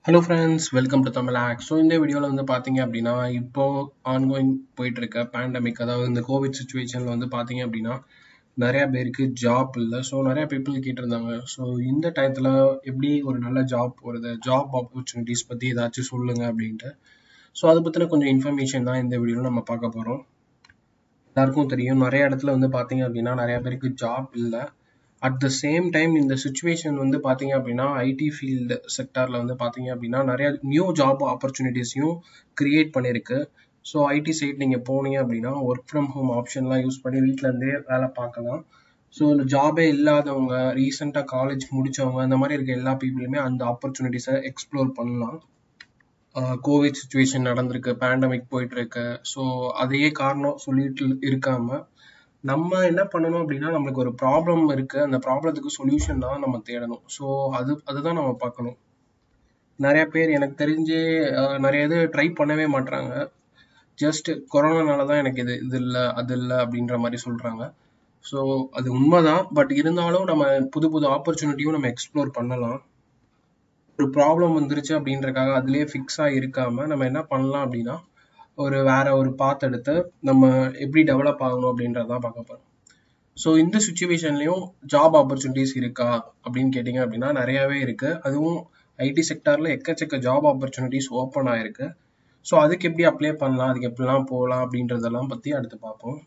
hello friends welcome to Tamil ஆக் so இந்த வீடியோவில் வந்து பார்த்தீங்க அப்படின்னா இப்போ ஆன்கோயிங் போயிட்டு இருக்க பேண்டமிக் அதாவது இந்த கோவிட் சுச்சுவேஷனில் வந்து பார்த்தீங்க அப்படின்னா நிறைய பேருக்கு ஜாப் இல்லை ஸோ நிறைய பீப்புள் கேட்டிருந்தாங்க ஸோ இந்த டயத்தில் எப்படி ஒரு நல்ல ஜாப் வருது ஜாப் ஆப்பர்ச்சுனிட்டிஸ் பற்றி ஏதாச்சும் சொல்லுங்க அப்படின்ட்டு ஸோ அதை பற்றின கொஞ்சம் இன்ஃபர்மேஷன் தான் இந்த வீடியோவில் நம்ம பார்க்க போகிறோம் எல்லாருக்கும் தெரியும் நிறைய இடத்துல வந்து பார்த்தீங்க அப்படின்னா நிறைய பேருக்கு ஜாப் இல்லை அட் த சேம் டைம் இந்த சுச்சுவேஷன் வந்து பார்த்தீங்க அப்படின்னா ஐடி ஃபீல்டு செக்டாரில் வந்து பார்த்தீங்க அப்படின்னா நிறைய நியூ ஜாப் ஆப்பர்ச்சுனிட்டிஸையும் கிரியேட் பண்ணியிருக்கு ஸோ ஐடி சைட் நீங்கள் போனீங்க அப்படின்னா ஒர்க் ஃப்ரம் ஹோம் ஆப்ஷன்லாம் யூஸ் பண்ணி வீட்டிலேருந்தே வேலை பார்க்கலாம் ஸோ இந்த ஜாபே இல்லாதவங்க ரீசெண்டாக காலேஜ் முடித்தவங்க இந்த மாதிரி இருக்க எல்லா பீப்புளுமே அந்த ஆப்பர்ச்சுனிட்டிஸை எக்ஸ்ப்ளோர் பண்ணலாம் கோவிட் சுச்சுவேஷன் நடந்திருக்கு பேண்டமிக் போயிட்டு இருக்கு ஸோ அதையே காரணம் சொல்லிட்டு இருக்காம நம்ம என்ன பண்ணணும் அப்படின்னா நம்மளுக்கு ஒரு ப்ராப்ளம் இருக்கு அந்த ப்ராப்ளத்துக்கு சொல்யூஷன் தான் நம்ம தேடணும் ஸோ அது அதுதான் நம்ம பார்க்கணும் நிறைய பேர் எனக்கு தெரிஞ்சு நிறைய இது ட்ரை பண்ணவே மாட்டாங்க ஜஸ்ட் கொரோனானால தான் எனக்கு இது இது இல்லை அது இல்லை அப்படின்ற மாதிரி சொல்றாங்க ஸோ அது உண்மைதான் பட் இருந்தாலும் நம்ம புது புது ஆப்பர்ச்சுனிட்டியும் நம்ம எக்ஸ்ப்ளோர் பண்ணலாம் ஒரு ப்ராப்ளம் வந்துருச்சு அப்படின்றக்காக அதுலேயே ஃபிக்ஸாக இருக்காம நம்ம என்ன பண்ணலாம் அப்படின்னா ஒரு வேற ஒரு பாத் எடுத்து நம்ம எப்படி டெவலப் ஆகணும் அப்படின்றதான் பார்க்க போகிறோம் ஸோ இந்த சுச்சுவேஷன்லையும் ஜாப் ஆப்பர்ச்சுனிட்டிஸ் இருக்கா அப்படின்னு கேட்டிங்க அப்படின்னா நிறையாவே இருக்கு அதுவும் ஐடி செக்டாரில் எக்கச்சக்க ஜாப் ஆப்பர்ச்சுனிட்டிஸ் ஓப்பன் ஆயிருக்கு ஸோ அதுக்கு எப்படி அப்ளை பண்ணலாம் அதுக்கு எப்படிலாம் போகலாம் அப்படின்றதெல்லாம் பற்றி அடுத்து பார்ப்போம்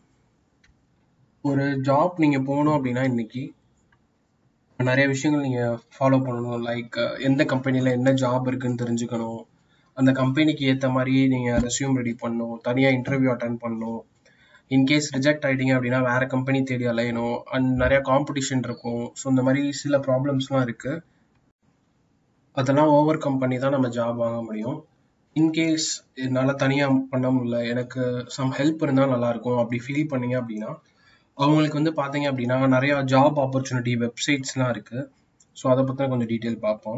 ஒரு ஜாப் நீங்கள் போகணும் அப்படின்னா இன்னைக்கு நிறைய விஷயங்கள் நீங்கள் ஃபாலோ பண்ணணும் லைக் எந்த கம்பெனியில் என்ன ஜாப் இருக்குன்னு தெரிஞ்சுக்கணும் அந்த கம்பெனிக்கு ஏற்ற மாதிரி நீங்கள் ரெஸ்யூம் ரெடி பண்ணணும் தனியாக இன்டர்வியூ அட்டன் பண்ணணும் இன்கேஸ் ரிஜெக்ட் ஆகிட்டீங்க அப்படின்னா வேற கம்பெனி தேடி அலையணும் அண்ட் நிறைய காம்படிஷன் இருக்கும் ஸோ இந்த மாதிரி சில ப்ராப்ளம்ஸ்லாம் இருக்கு அதெல்லாம் ஓவர் கம் பண்ணி தான் நம்ம ஜாப் வாங்க முடியும் இன்கேஸ் என்னால் தனியாக பண்ண முடியல எனக்கு சம் ஹெல்ப் இருந்தால் நல்லாயிருக்கும் அப்படி ஃபீல் பண்ணீங்க அப்படின்னா அவங்களுக்கு வந்து பார்த்தீங்க அப்படின்னா நிறையா ஜாப் ஆப்பர்ச்சுனிட்டி வெப்சைட்ஸ்லாம் இருக்குது ஸோ அதை பற்றின கொஞ்சம் டீட்டெயில் பார்ப்போம்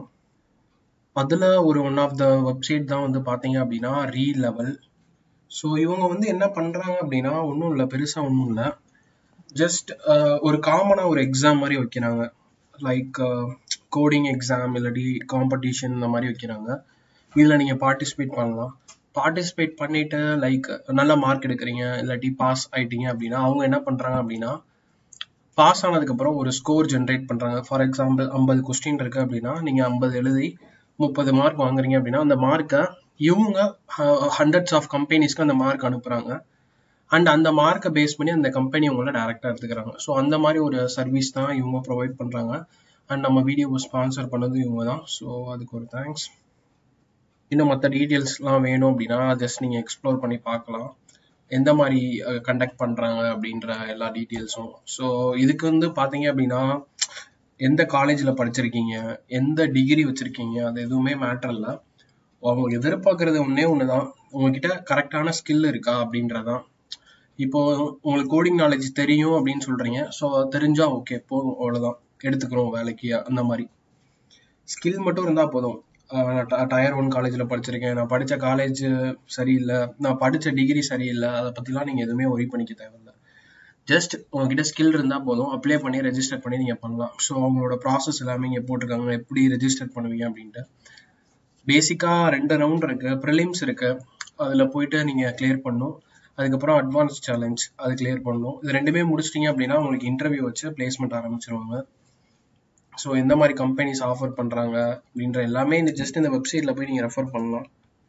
அதில் ஒரு ஒன் ஆஃப் த வெப்சைட் தான் வந்து பார்த்தீங்க அப்படின்னா ரீ லெவல் ஸோ இவங்க வந்து என்ன பண்ணுறாங்க அப்படின்னா ஒன்றும் இல்லை பெருசாக ஒன்றும் இல்லை ஜஸ்ட் ஒரு காமனாக ஒரு எக்ஸாம் மாதிரி வைக்கிறாங்க லைக் கோடிங் எக்ஸாம் இல்லாட்டி காம்படிஷன் இந்த மாதிரி வைக்கிறாங்க இதில் நீங்கள் பார்ட்டிசிபேட் பண்ணலாம் பார்ட்டிசிபேட் பண்ணிட்டு லைக் நல்ல மார்க் எடுக்கிறீங்க இல்லாட்டி பாஸ் ஆயிட்டீங்க அப்படின்னா அவங்க என்ன பண்ணுறாங்க அப்படின்னா பாஸ் ஆனதுக்கப்புறம் ஒரு ஸ்கோர் ஜென்ரேட் பண்ணுறாங்க ஃபார் எக்ஸாம்பிள் ஐம்பது கொஸ்டின் இருக்கு அப்படின்னா நீங்கள் ஐம்பது எழுதி முப்பது மார்க் வாங்குறீங்க அப்படின்னா அந்த மார்க்கை இவங்க ஹண்ட்ரட்ஸ் ஆஃப் கம்பெனிஸ்க்கு அந்த மார்க் அனுப்புறாங்க அண்ட் அந்த மார்க்கை பேஸ் பண்ணி அந்த கம்பெனி உங்களை டேரெக்டாக எடுத்துக்கிறாங்க ஸோ அந்த மாதிரி ஒரு சர்வீஸ் தான் இவங்க ப்ரொவைட் பண்ணுறாங்க அண்ட் நம்ம வீடியோவை ஸ்பான்சர் பண்ணது இவங்க தான் ஸோ அதுக்கு ஒரு தேங்க்ஸ் இன்னும் மற்ற டீட்டெயில்ஸ்லாம் வேணும் அப்படின்னா ஜஸ்ட் நீங்கள் எக்ஸ்ப்ளோர் பண்ணி பார்க்கலாம் எந்த மாதிரி கண்டக்ட் பண்ணுறாங்க அப்படின்ற எல்லா டீட்டெயில்ஸும் ஸோ இதுக்கு வந்து பார்த்தீங்க அப்படின்னா எந்த காலேஜில் படிச்சிருக்கீங்க எந்த டிகிரி வச்சுருக்கீங்க அது எதுவுமே மேட்டர் இல்லை அவங்க எதிர்பார்க்கறது ஒன்றே ஒன்று தான் உங்ககிட்ட கரெக்டான ஸ்கில் இருக்கா அப்படின்றதான் இப்போ உங்களுக்கு கோடிங் நாலேஜ் தெரியும் அப்படின்னு சொல்கிறீங்க ஸோ தெரிஞ்சா ஓகே போதும் அவ்வளோதான் எடுத்துக்கிறோம் வேலைக்கு அந்த மாதிரி ஸ்கில் மட்டும் இருந்தால் போதும் நான் டயர் ஒன் காலேஜில் படிச்சிருக்கேன் நான் படித்த காலேஜ் சரியில்லை நான் படித்த டிகிரி சரியில்லை அதை பற்றிலாம் நீங்கள் எதுவுமே ஒரி பண்ணிக்க தேவையில்ல ஜஸ்ட் உங்ககிட்ட ஸ்கில் இருந்தால் போதும் அப்ளை பண்ணி ரெஜிஸ்டர் பண்ணி நீங்கள் பண்ணலாம் ஸோ அவங்களோட ப்ராசஸ் எல்லாமே இங்கே போட்டிருக்காங்க எப்படி ரெஜிஸ்டர் பண்ணுவீங்க அப்படின்ட்டு பேசிக்காக ரெண்டு ரவுண்ட் இருக்கு ப்ரிலிம்ஸ் இருக்கு அதில் போயிட்டு நீங்கள் கிளியர் பண்ணணும் அதுக்கப்புறம் அட்வான்ஸ் சேலஞ்ச் அது கிளியர் பண்ணணும் இது ரெண்டுமே முடிச்சிட்டிங்க அப்படின்னா உங்களுக்கு இன்டர்வியூ வச்சு பிளேஸ்மெண்ட் ஆரம்பிச்சிருவாங்க ஸோ எந்த மாதிரி கம்பெனிஸ் ஆஃபர் பண்ணுறாங்க அப்படின்ற எல்லாமே இந்த ஜஸ்ட் இந்த வெப்சைட்டில் போய் நீங்கள் ரெஃபர் பண்ணலாம்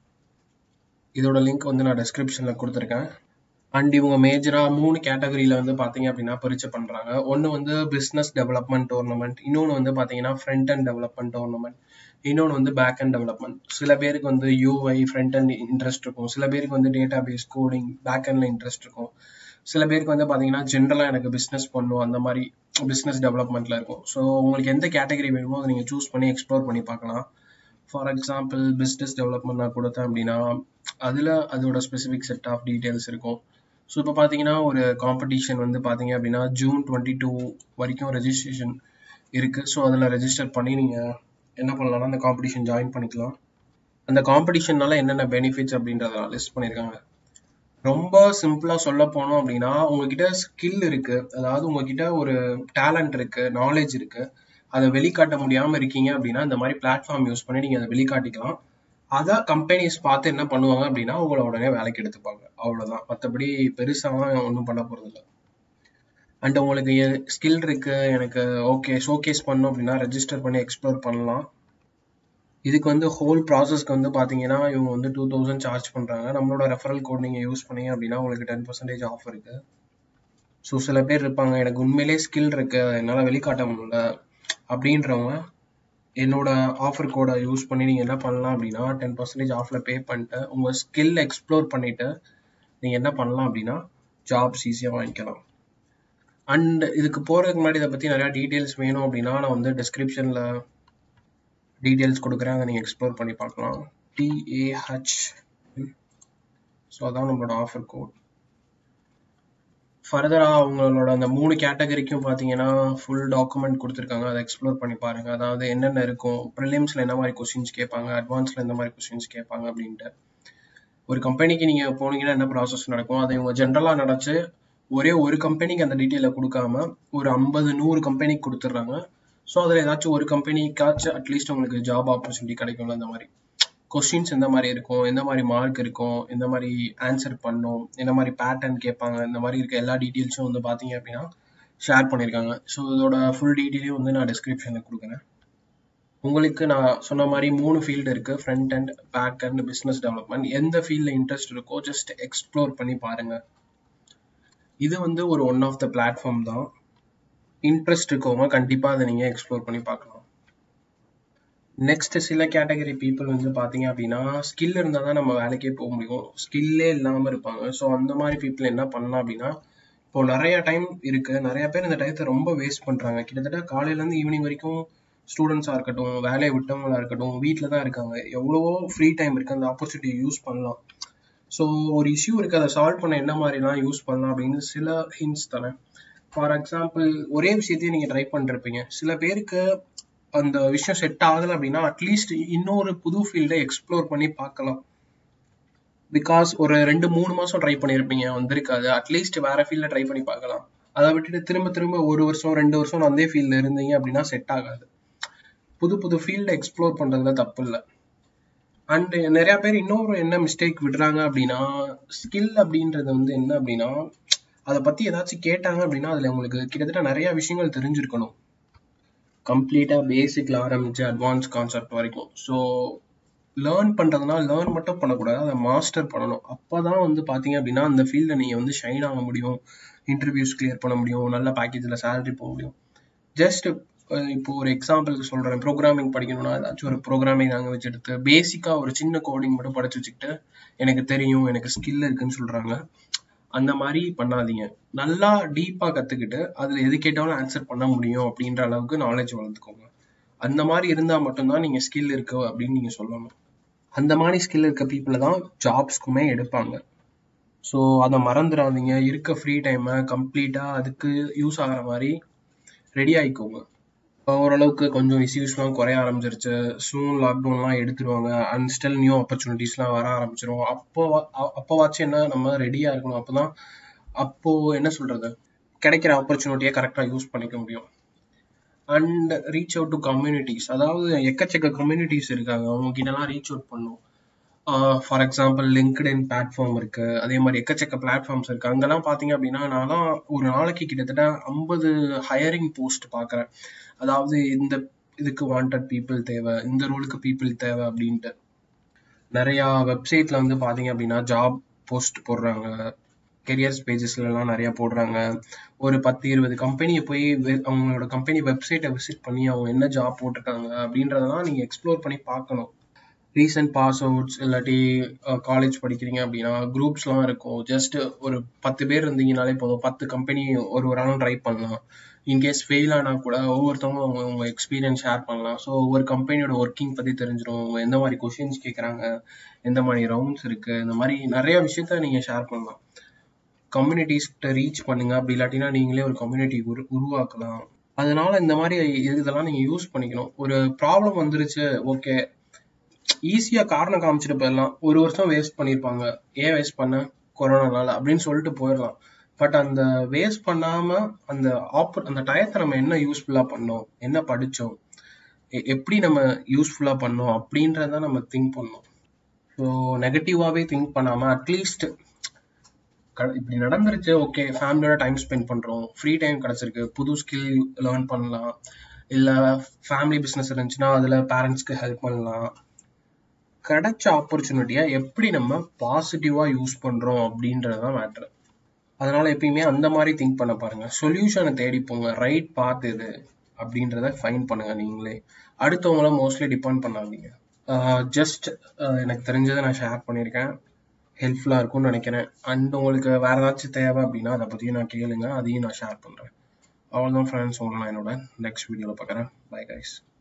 இதோட லிங்க் வந்து நான் டிஸ்கிரிப்ஷனில் கொடுத்துருக்கேன் அண்ட் இவங்க மேஜராக மூணு கேட்டகரியில் வந்து பார்த்தீங்க அப்படின்னா பரிச்சை பண்ணுறாங்க ஒன்று வந்து பிஸ்னஸ் டெவலப்மெண்ட் டோர்னமெண்ட் இன்னொன்று வந்து பார்த்தீங்கன்னா ஃப்ரண்ட் அண்ட் டெவலப்மெண்ட் டோர்னமெண்ட் இன்னொன்று வந்து பேக் அண்ட் டெவலப்மெண்ட் சில பேருக்கு வந்து யூஐ ஃப்ரண்ட் அண்ட் இன்ட்ரெஸ்ட் இருக்கும் சில பேருக்கு வந்து டேட்டா பேஸ் கோடிங் பேக் அண்டில் இன்ட்ரெஸ்ட் இருக்கும் சில பேருக்கு வந்து பார்த்தீங்கன்னா ஜென்ரலாக எனக்கு பிஸ்னஸ் பண்ணும் அந்த மாதிரி பிஸ்னஸ் டெவலப்மெண்ட்டில் இருக்கும் ஸோ உங்களுக்கு எந்த கேட்டகரி வேணுமோ அதை நீங்கள் சூஸ் பண்ணி எக்ஸ்ப்ளோர் பண்ணி பார்க்கலாம் ஃபார் எக்ஸாம்பிள் பிஸ்னஸ் டெவலப்மெண்ட் நான் கொடுத்தேன் அப்படின்னா அதில் அதோட ஸ்பெசிஃபிக் செட் ஆஃப் டீட்டெயில்ஸ் இருக்கும் ஸோ இப்போ பார்த்தீங்கன்னா ஒரு காம்படிஷன் வந்து பார்த்தீங்க அப்படின்னா ஜூன் டுவெண்ட்டி டூ வரைக்கும் ரெஜிஸ்ட்ரேஷன் இருக்குது ஸோ அதில் ரெஜிஸ்டர் பண்ணி நீங்கள் என்ன பண்ணலாம்னா அந்த காம்படிஷன் ஜாயின் பண்ணிக்கலாம் அந்த காம்படிஷன்னால என்னென்ன பெனிஃபிட்ஸ் அப்படின்றத லிஸ்ட் பண்ணியிருக்காங்க ரொம்ப சிம்பிளா சொல்ல போனோம் அப்படின்னா உங்ககிட்ட ஸ்கில் இருக்கு அதாவது உங்ககிட்ட ஒரு டேலண்ட் இருக்கு நாலேஜ் இருக்கு அதை வெளிக்காட்ட முடியாம இருக்கீங்க அப்படின்னா இந்த மாதிரி பிளாட்ஃபார்ம் யூஸ் பண்ணி நீங்க அதை வெளிக்காட்டிக்கலாம் அதை கம்பெனிஸ் பார்த்து என்ன பண்ணுவாங்க அப்படின்னா உங்களை உடனே வேலைக்கு எடுத்துப்பாங்க அவ்வளவுதான் மற்றபடி பெருசாலாம் ஒன்றும் பண்ண போறது இல்லை அண்ட் உங்களுக்கு ஸ்கில் இருக்கு எனக்கு ஓகே ஷோகேஸ் பண்ணும் அப்படின்னா ரெஜிஸ்டர் பண்ணி எக்ஸ்ப்ளோர் பண்ணலாம் இதுக்கு வந்து ஹோல் ப்ராசஸ்க்கு வந்து பார்த்தீங்கன்னா இவங்க வந்து டூ தௌசண்ட் சார்ஜ் பண்ணுறாங்க நம்மளோட ரெஃபரல் கோட் நீங்கள் யூஸ் பண்ணீங்க அப்படின்னா உங்களுக்கு டென் பர்சன்டேஜ் ஆஃப் இருக்கு ஸோ சில பேர் இருப்பாங்க எனக்கு உண்மையிலே ஸ்கில் இருக்கு என்னால் வெளிக்காட்ட முடியல அப்படின்றவங்க என்னோட ஆஃபர் கோடை யூஸ் பண்ணி நீங்கள் என்ன பண்ணலாம் அப்படின்னா டென் பர்சன்டேஜ் ஆஃபில் பே பண்ணிட்டு உங்கள் ஸ்கில் எக்ஸ்ப்ளோர் பண்ணிவிட்டு நீங்கள் என்ன பண்ணலாம் அப்படின்னா ஜாப்ஸ் ஈஸியாக வாங்கிக்கலாம் அண்ட் இதுக்கு போகிறதுக்கு முன்னாடி இதை பற்றி நிறையா டீட்டெயில்ஸ் வேணும் அப்படின்னா நான் வந்து டிஸ்கிரிப்ஷனில் டீட்டெயில்ஸ் கொடுக்குறேன் அதை நீங்கள் எக்ஸ்ப்ளோர் பண்ணி பார்க்கலாம் டிஏஹெச் ஸோ அதான் நம்மளோட ஆஃபர் கோட் ஃபர்தராக அவங்களோட அந்த மூணு கேட்டகரிக்கும் பார்த்தீங்கன்னா ஃபுல் டாக்குமெண்ட் கொடுத்துருக்காங்க அதை எக்ஸ்ப்ளோர் பண்ணி பாருங்க அதாவது என்னென்ன இருக்கும் ப்ரிலிம்ஸில் என்ன மாதிரி கொஸ்டின்ஸ் கேட்பாங்க அட்வான்ஸில் எந்த மாதிரி கொஸ்டின்ஸ் கேட்பாங்க அப்படின்ட்டு ஒரு கம்பெனிக்கு நீங்கள் போனீங்கன்னா என்ன ப்ராசஸ் நடக்கும் அதை இவங்க ஜென்ரலாக நினச்சி ஒரே ஒரு கம்பெனிக்கு அந்த டீட்டெயிலை கொடுக்காம ஒரு ஐம்பது நூறு கம்பெனிக்கு கொடுத்துட்றாங்க ஸோ அதில் ஏதாச்சும் ஒரு கம்பெனிக்காச்சும் அட்லீஸ்ட் உங்களுக்கு ஜாப் ஆப்பர்ச்சுனிட்டி கிடைக்கும்ல அந்த மாதிரி கொஸ்டின்ஸ் எந்த மாதிரி இருக்கும் எந்த மாதிரி மார்க் இருக்கும் எந்த மாதிரி ஆன்சர் பண்ணும் எந்த மாதிரி பேட்டர்ன் கேட்பாங்க இந்த மாதிரி இருக்க எல்லா டீட்டெயில்ஸும் வந்து பார்த்தீங்க அப்படின்னா ஷேர் பண்ணியிருக்காங்க ஸோ இதோட ஃபுல் டீட்டெயிலையும் வந்து நான் டிஸ்கிரிப்ஷனில் கொடுக்குறேன் உங்களுக்கு நான் சொன்ன மாதிரி மூணு ஃபீல்டு இருக்குது front and back and business development எந்த ஃபீல்டில் இன்ட்ரெஸ்ட் இருக்கோ ஜஸ்ட் எக்ஸ்ப்ளோர் பண்ணி பாருங்கள் இது வந்து ஒரு ஒன் ஆஃப் த பிளாட்ஃபார்ம் தான் இன்ட்ரெஸ்ட் இருக்கவங்க கண்டிப்பாக அதை நீங்கள் எக்ஸ்ப்ளோர் பண்ணி பார்க்கலாம் நெக்ஸ்ட் சில கேட்டகரி பீப்புள் வந்து பார்த்தீங்க அப்படின்னா ஸ்கில் இருந்தால் தான் நம்ம வேலைக்கே போக முடியும் ஸ்கில்லே இல்லாமல் இருப்பாங்க ஸோ அந்த மாதிரி பீப்புள் என்ன பண்ணலாம் அப்படின்னா இப்போ நிறைய டைம் இருக்கு நிறைய பேர் இந்த டயத்தை ரொம்ப வேஸ்ட் பண்ணுறாங்க கிட்டத்தட்ட காலையிலேருந்து ஈவினிங் வரைக்கும் ஸ்டூடெண்ட்ஸாக இருக்கட்டும் வேலையை விட்டவங்களா இருக்கட்டும் வீட்டில் தான் இருக்காங்க எவ்வளவோ ஃப்ரீ டைம் இருக்குது அந்த ஆப்பர்ச்சுனிட்டியை யூஸ் பண்ணலாம் ஸோ ஒரு இஷ்யூ இருக்குது அதை சால்வ் பண்ண என்ன மாதிரிலாம் யூஸ் பண்ணலாம் அப்படின்னு சில ஹிண்ட்ஸ் தரேன் ஃபார் எக்ஸாம்பிள் ஒரே விஷயத்தையும் நீங்கள் ட்ரை பண்ணிருப்பீங்க சில பேருக்கு அந்த விஷயம் செட் ஆகலை அப்படின்னா அட்லீஸ்ட் இன்னொரு புது ஃபீல்டை எக்ஸ்ப்ளோர் பண்ணி பார்க்கலாம் பிகாஸ் ஒரு ரெண்டு மூணு மாதம் ட்ரை பண்ணியிருப்பீங்க வந்திருக்காது அட்லீஸ்ட் வேற ஃபீல்டில் ட்ரை பண்ணி பார்க்கலாம் அதை விட்டுட்டு திரும்ப திரும்ப ஒரு வருஷம் ரெண்டு வருஷம் அதே ஃபீல்டில் இருந்தீங்க அப்படின்னா செட் ஆகாது புது புது ஃபீல்டை எக்ஸ்ப்ளோர் பண்ணுறதுல தப்பு இல்லை அண்ட் நிறைய பேர் இன்னொரு என்ன மிஸ்டேக் விடுறாங்க அப்படின்னா ஸ்கில் அப்படின்றது வந்து என்ன அப்படின்னா அதை பற்றி ஏதாச்சும் கேட்டாங்க அப்படின்னா அதில் உங்களுக்கு கிட்டத்தட்ட நிறைய விஷயங்கள் தெரிஞ்சிருக்கணும் கம்ப்ளீட்டாக பேசிக்ல ஆரம்பிச்சு அட்வான்ஸ் கான்செப்ட் வரைக்கும் ஸோ லேர்ன் பண்ணுறதுனா லேர்ன் மட்டும் பண்ணக்கூடாது அதை மாஸ்டர் பண்ணணும் அப்போ தான் வந்து பார்த்தீங்க அப்படின்னா அந்த ஃபீல்டில் நீங்கள் வந்து ஷைன் ஆக முடியும் இன்டர்வியூஸ் கிளியர் பண்ண முடியும் நல்ல பேக்கேஜில் சேலரி போக முடியும் ஜஸ்ட் இப்போ ஒரு எக்ஸாம்பிளுக்கு சொல்கிறேன் ப்ரோக்ராமிங் படிக்கணும்னா ஏதாச்சும் ஒரு ப்ரோக்ராமிங் நாங்கள் வச்சு எடுத்து பேசிக்காக ஒரு சின்ன கோடிங் மட்டும் படிச்சு வச்சுக்கிட்டு எனக்கு தெரியும் எனக்கு ஸ்கில் இருக்குன்னு சொல்கிறாங்க அந்த மாதிரி பண்ணாதீங்க நல்லா டீப்பாக கற்றுக்கிட்டு அதில் எது கேட்டாலும் ஆன்சர் பண்ண முடியும் அப்படின்ற அளவுக்கு நாலேஜ் வளர்த்துக்கோங்க அந்த மாதிரி இருந்தால் மட்டும்தான் நீங்கள் ஸ்கில் இருக்கு அப்படின்னு நீங்கள் சொல்லணும் அந்த மாதிரி ஸ்கில் இருக்க பீப்புளை தான் ஜாப்ஸ்க்குமே எடுப்பாங்க ஸோ அதை மறந்துடாதீங்க இருக்க ஃப்ரீ டைமை கம்ப்ளீட்டாக அதுக்கு யூஸ் ஆகிற மாதிரி ரெடி ஆகிக்கோங்க ஓரளவுக்கு கொஞ்சம் இஷ்யூஸ்லாம் குறைய ஆரம்பிச்சிருச்சு சூன் லாக்டவுன்லாம் எடுத்துருவாங்க அண்ட் ஸ்டில் நியூ ஆப்பர்ச்சுனிட்டிஸ்லாம் வர ஆரம்பிச்சிரும் அப்போ அப்போவாச்சும் என்ன நம்ம ரெடியாக இருக்கணும் அப்போ தான் அப்போது என்ன சொல்கிறது கிடைக்கிற ஆப்பர்ச்சுனிட்டியை கரெக்டாக யூஸ் பண்ணிக்க முடியும் and reach out to communities அதாவது எக்கச்சக்க கம்யூனிட்டிஸ் இருக்காங்க அவங்க கிட்டலாம் ரீச் அவுட் பண்ணும் ஃபார் எக்ஸாம்பிள் லிங்க்டின் பிளாட்ஃபார்ம் இருக்கு அதே மாதிரி எக்கச்சக்க பிளாட்ஃபார்ம்ஸ் இருக்கு அங்கெல்லாம் பார்த்தீங்க அப்படின்னா நான்லாம் ஒரு நாளைக்கு கிட்டத்தட்ட ஐம்பது ஹையரிங் போஸ்ட் பார்க்குறேன் அதாவது இந்த இதுக்கு வாண்டட் பீப்புள் தேவை இந்த ரோலுக்கு பீப்புள் தேவை அப்படின்ட்டு நிறையா வெப்சைட்ல வந்து பார்த்தீங்க அப்படின்னா ஜாப் போஸ்ட் போடுறாங்க கெரியர்ஸ் பேஜஸ்லலாம் நிறையா போடுறாங்க ஒரு பத்து இருபது கம்பெனியை போய் அவங்களோட கம்பெனி வெப்சைட்டை விசிட் பண்ணி அவங்க என்ன ஜாப் போட்டிருக்காங்க அப்படின்றதெல்லாம் நீங்கள் எக்ஸ்ப்ளோர் பண்ணி பார்க்கணும் ரீசன்ட் பாஸ் அவுட்ஸ் இல்லாட்டி காலேஜ் படிக்கிறீங்க அப்படின்னா குரூப்ஸ்லாம் இருக்கும் ஜஸ்ட் ஒரு பத்து பேர் இருந்தீங்கனாலே போதும் பத்து கம்பெனி ஒரு ஒரு ஆளும் ட்ரை பண்ணலாம் இன்கேஸ் ஃபெயில் ஆனால் கூட ஒவ்வொருத்தவங்க அவங்க உங்க எக்ஸ்பீரியன்ஸ் ஷேர் பண்ணலாம் ஸோ ஒவ்வொரு கம்பெனியோட ஒர்க்கிங் பற்றி தெரிஞ்சிடும் அவங்க எந்த மாதிரி கொஷின்ஸ் கேட்குறாங்க எந்த மாதிரி ரவுண்ட்ஸ் இருக்குது இந்த மாதிரி நிறைய விஷயத்த நீங்கள் ஷேர் பண்ணலாம் கம்யூனிட்டிஸ்கிட்ட ரீச் பண்ணுங்க அப்படி இல்லாட்டினா நீங்களே ஒரு கம்யூனிட்டி உரு உருவாக்கலாம் அதனால இந்த மாதிரி இதெல்லாம் நீங்கள் யூஸ் பண்ணிக்கணும் ஒரு ப்ராப்ளம் வந்துருச்சு ஓகே ஈஸியாக காரணம் காமிச்சிட்டு போயிடலாம் ஒரு வருஷம் வேஸ்ட் பண்ணியிருப்பாங்க ஏன் வேஸ்ட் பண்ண கொரோனானால அப்படின்னு சொல்லிட்டு போயிடலாம் பட் அந்த வேஸ்ட் பண்ணாம அந்த ஆப்பர் அந்த டயத்தை நம்ம என்ன யூஸ்ஃபுல்லா பண்ணோம் என்ன படிச்சோம் எ- எப்படி நம்ம யூஸ்ஃபுல்லா பண்ணோம் அப்படின்றத நம்ம திங்க் பண்ணோம் ஸோ நெகட்டிவாவே திங்க் பண்ணாம அட்லீஸ்ட் இப்படி நடந்துருச்சு ஓகே ஃபேமிலியோட டைம் ஸ்பெண்ட் பண்றோம் ஃப்ரீ டைம் கிடைச்சிருக்கு புது ஸ்கில் லேர்ன் பண்ணலாம் இல்ல ஃபேமிலி பிசினஸ் இருந்துச்சுன்னா அதுல பேரண்ட்ஸ்க்கு ஹெல்ப் பண்ணலாம் கிடைச்ச ஆப்பர்ச்சுனிட்டியை எப்படி நம்ம பாசிட்டிவா யூஸ் பண்றோம் அப்படின்றது தான் மேட்ரு அதனால எப்பயுமே அந்த மாதிரி திங்க் பண்ண பாருங்க சொல்யூஷனை தேடி போங்க ரைட் பாத் எது அப்படின்றத ஃபைன் பண்ணுங்க நீங்களே அடுத்தவங்கள மோஸ்ட்லி டிபெண்ட் பண்ணாதீங்க ஜஸ்ட் எனக்கு தெரிஞ்சதை நான் ஷேர் பண்ணியிருக்கேன் ஹெல்ப்ஃபுல்லாக இருக்கும்னு நினைக்கிறேன் அண்ட் உங்களுக்கு வேற ஏதாச்சும் தேவை அப்படின்னா அதை பற்றியும் நான் கேளுங்க அதையும் நான் ஷேர் பண்ணுறேன் அவ்வளோதான் ஃப்ரெண்ட்ஸ் உங்களை நான் என்னோட நெக்ஸ்ட் வீடியோவில் பார்க்குறேன் பை கைஸ்